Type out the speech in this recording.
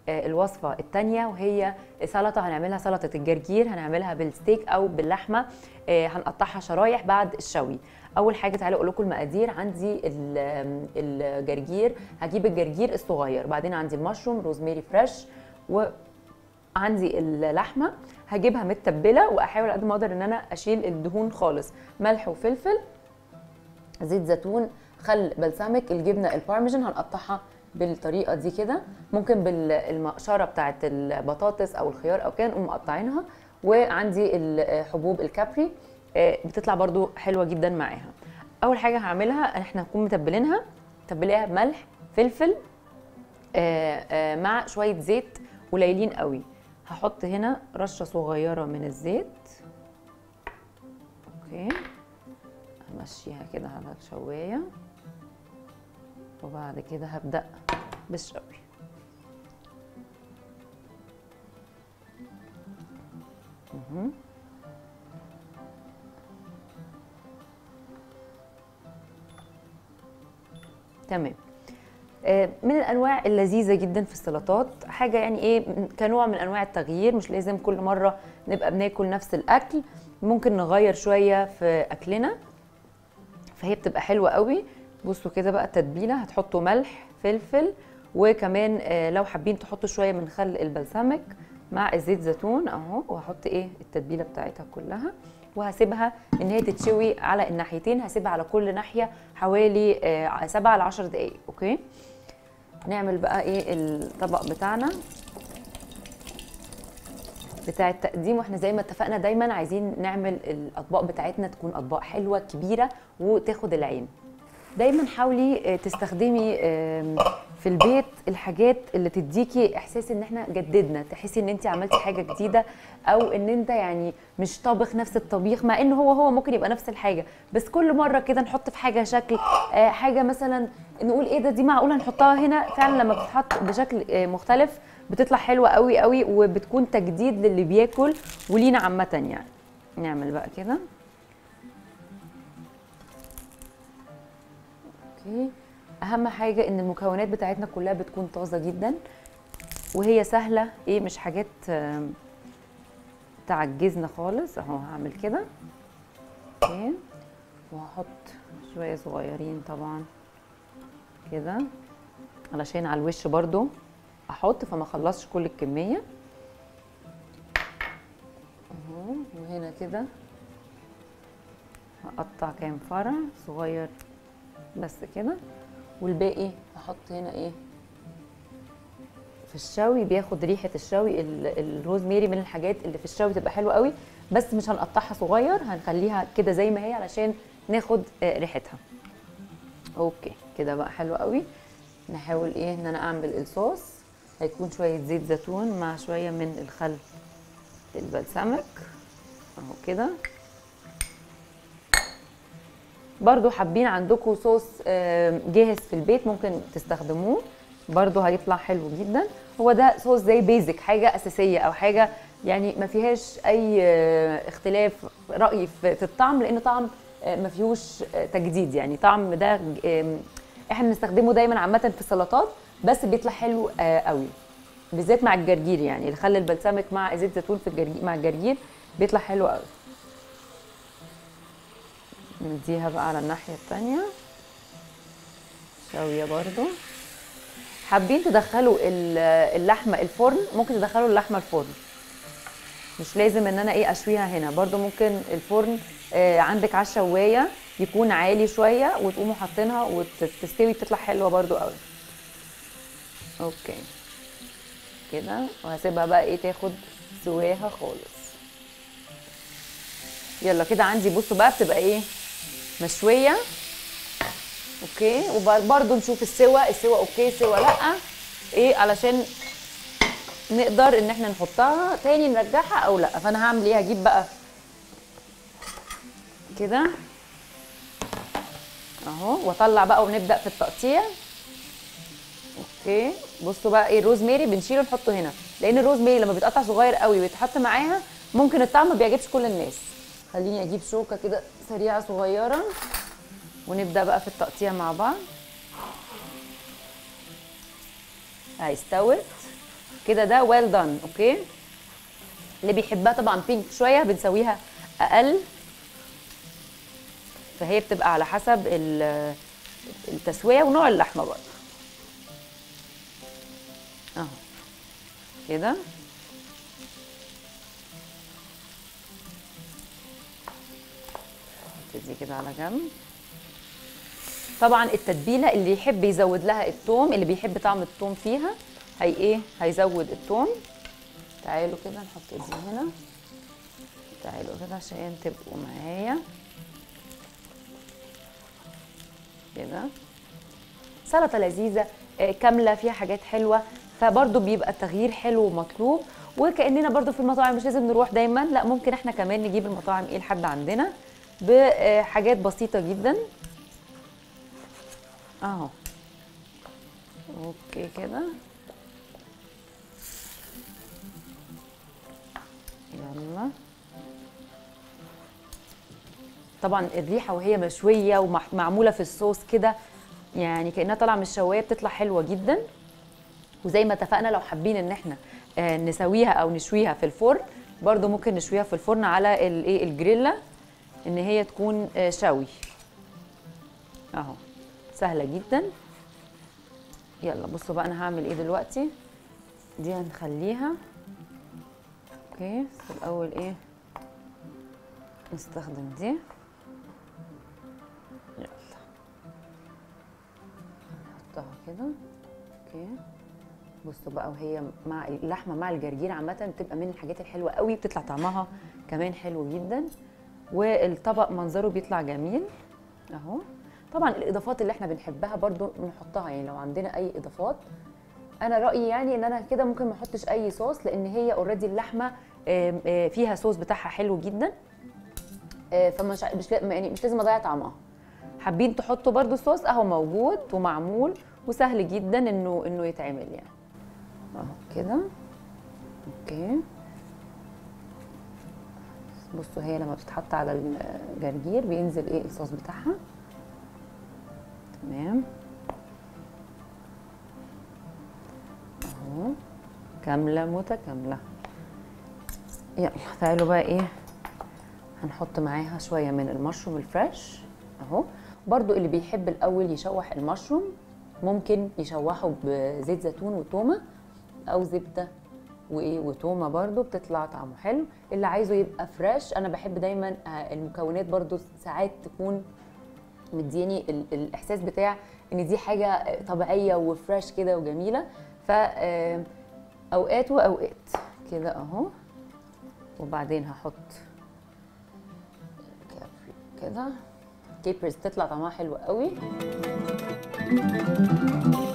آه، الوصفه الثانيه وهي سلطه هنعملها سلطه الجرجير هنعملها بالستيك او باللحمه آه، هنقطعها شرايح بعد الشوي اول حاجه تعالوا اقول لكم المقادير عندي ال- آم، الجرجير هجيب الجرجير الصغير بعدين عندي المشروم روزماري فريش وعندي اللحمه هجيبها متبله واحاول قد ما اقدر ان انا اشيل الدهون خالص ملح وفلفل زيت زيتون خل بلسمك الجبنه البارميجان هنقطعها بالطريقه دي كده ممكن بالمقشره بتاعه البطاطس او الخيار او كده نقوم مقطعينها وعندي الحبوب الكابري آه، بتطلع برضو حلوه جدا معاها اول حاجه هعملها احنا هنكون متبلينها تبليها ملح فلفل آه، آه، مع شويه زيت قليلين قوي هحط هنا رشه صغيره من الزيت اوكي همشيها كده على الشوايه وبعد كده هبدا بالشوي مهم. تمام آه، من الانواع اللذيذه جدا في السلطات حاجه يعني ايه كنوع من انواع التغيير مش لازم كل مره نبقى بناكل نفس الاكل ممكن نغير شويه في اكلنا فهي بتبقى حلوه قوي بصوا كده بقى التتبيله هتحطوا ملح فلفل وكمان آه، لو حابين تحطوا شويه من خل البلسمك مع الزيت زيتون اهو وهحط ايه التتبيله بتاعتها كلها وهسيبها ان هي تتشوي على الناحيتين هسيبها على كل ناحيه حوالي آه، 7 ل 10 دقائق اوكي نعمل بقى ايه الطبق بتاعنا بتاع التقديم واحنا زي ما اتفقنا دايما عايزين نعمل الاطباق بتاعتنا تكون اطباق حلوه كبيره وتاخد العين دايما حاولي آه، تستخدمي آم، في البيت الحاجات اللي تديكي احساس ان احنا جددنا تحسي ان انت عملتي حاجه جديده او ان انت يعني مش طابخ نفس الطبيخ مع ان هو هو ممكن يبقى نفس الحاجه بس كل مره كده نحط في حاجه شكل آه، حاجه مثلا نقول ايه ده دي معقوله نحطها هنا فعلا لما بتتحط بشكل آه، مختلف بتطلع حلوه قوي قوي وبتكون تجديد للي بياكل ولينا عامه يعني نعمل بقى كده اوكي اهم حاجه ان المكونات بتاعتنا كلها بتكون طازه جدا وهي سهله ايه مش حاجات آم، تعجزنا خالص اهو هعمل كده اوكي وهحط شويه صغيرين طبعا كده علشان على الوش برضو احط فما اخلصش كل الكميه اهو وهنا كده هقطع كام فرع صغير بس كده والباقي هحط هنا ايه في الشوي بياخد ريحه الشوي ال- الروزميري من الحاجات اللي في الشوي تبقى حلوه قوي بس مش هنقطعها صغير هنخليها كده زي ما هي علشان ناخد آه، ريحتها اوكي كده بقى حلو قوي نحاول ايه ان انا اعمل الصوص هيكون شويه زيت زيتون مع شويه من الخل البلسمك اهو كده برضو حابين عندكم صوص آه، جاهز في البيت ممكن تستخدموه برضو هيطلع حلو جدا هو ده صوص زي بيزك حاجة أساسية أو حاجة يعني ما فيهاش أي آه، اختلاف رأي في في الطعم لأن طعم آه، ما فيهوش آه، تجديد يعني طعم ده آم، احنا بنستخدمه دايما عامة في السلطات بس بيطلع حلو آه، قوي بالذات مع الجرجير يعني الخل البلسمك مع زيت زيتون في الجرجير مع الجرجير بيطلع حلو قوي نديها بقى على الناحية التانية شوية برضو حابين تدخلوا ال- اللحمة الفرن ممكن تدخلوا اللحمة الفرن مش لازم ان انا ايه اشويها هنا برضو ممكن الفرن آه عندك على الشواية يكون عالي شوية وتقوموا حاطينها وتستوي تطلع حلوة برضو قوي اوكي كده وهسيبها بقى ايه تاخد سواها خالص يلا كده عندي بصوا بقى بتبقى ايه مشويه اوكي وبرده نشوف السوا السوا اوكي سوا لا ايه علشان نقدر ان احنا نحطها تاني نرجعها او لا فانا هعمل ايه هجيب بقى كده اهو واطلع بقى ونبدا في التقطيع اوكي بصوا بقى ايه الروزماري بنشيله نحطه هنا لان الروزماري لما بيتقطع صغير قوي ويتحط معاها ممكن الطعم ما بيعجبش كل الناس خليني اجيب شوكه كده سريعه صغيره ونبدا بقى في التقطيع مع بعض هاي استوت كده ده ويل دان اوكي اللي بيحبها طبعا بينك شويه بنسويها اقل فهي بتبقى على حسب ال- التسويه ونوع اللحمه برضه اهو كده نحط دي كده على جنب طبعا التتبيله اللي يحب يزود لها الثوم اللي بيحب طعم الثوم فيها هي ايه هيزود الثوم تعالوا كده نحط دي هنا تعالوا كده عشان تبقوا معايا كده سلطه لذيذه آه، كامله فيها حاجات حلوه فبرضه بيبقى التغيير حلو ومطلوب وكاننا برضه في المطاعم مش لازم نروح دايما لا ممكن احنا كمان نجيب المطاعم ايه لحد عندنا بحاجات بسيطه جدا اهو اوكي كده يلا طبعا الريحه وهي مشويه ومعموله في الصوص كده يعني كانها طالعه من الشوايه بتطلع حلوه جدا وزي ما اتفقنا لو حابين ان احنا آه، نسويها او نشويها في الفرن برضو ممكن نشويها في الفرن على الايه الجريلا ان هي تكون آه، شوي اهو سهله جدا يلا بصوا بقى انا هعمل ايه دلوقتي دي هنخليها اوكي بس الاول ايه نستخدم دي يلا نحطها كده اوكي بصوا بقى وهي مع اللحمه مع الجرجير عامه بتبقى من الحاجات الحلوه قوي بتطلع طعمها كمان حلو جدا والطبق منظره بيطلع جميل اهو طبعا الاضافات اللي احنا بنحبها برضو نحطها يعني لو عندنا اي اضافات انا رايي يعني ان انا كده ممكن ما احطش اي صوص لان هي اوريدي اللحمه آم، آه، فيها صوص بتاعها حلو جدا آه، فمش مش لا- يعني مش لازم اضيع طعمها حابين تحطوا برضو صوص اهو موجود ومعمول وسهل جدا انه انه يتعمل يعني اهو كده اوكي بصوا هي لما بتتحط على الجرجير بينزل ايه الصوص بتاعها تمام اهو كامله متكامله يلا تعالوا بقى ايه هنحط معاها شويه من المشروم الفريش اهو برضو اللي بيحب الاول يشوح المشروم ممكن يشوحه بزيت زيتون وتومه او زبده وايه وتومه برضو بتطلع طعمه حلو اللي عايزه يبقى فريش انا بحب دايما آه، المكونات برضو ساعات تكون مدياني ال- الاحساس بتاع ان دي حاجه طبيعيه وفريش كده وجميله ف آه، اوقات واوقات كده اهو وبعدين هحط كابري كده كيبرز تطلع طعمها حلو قوي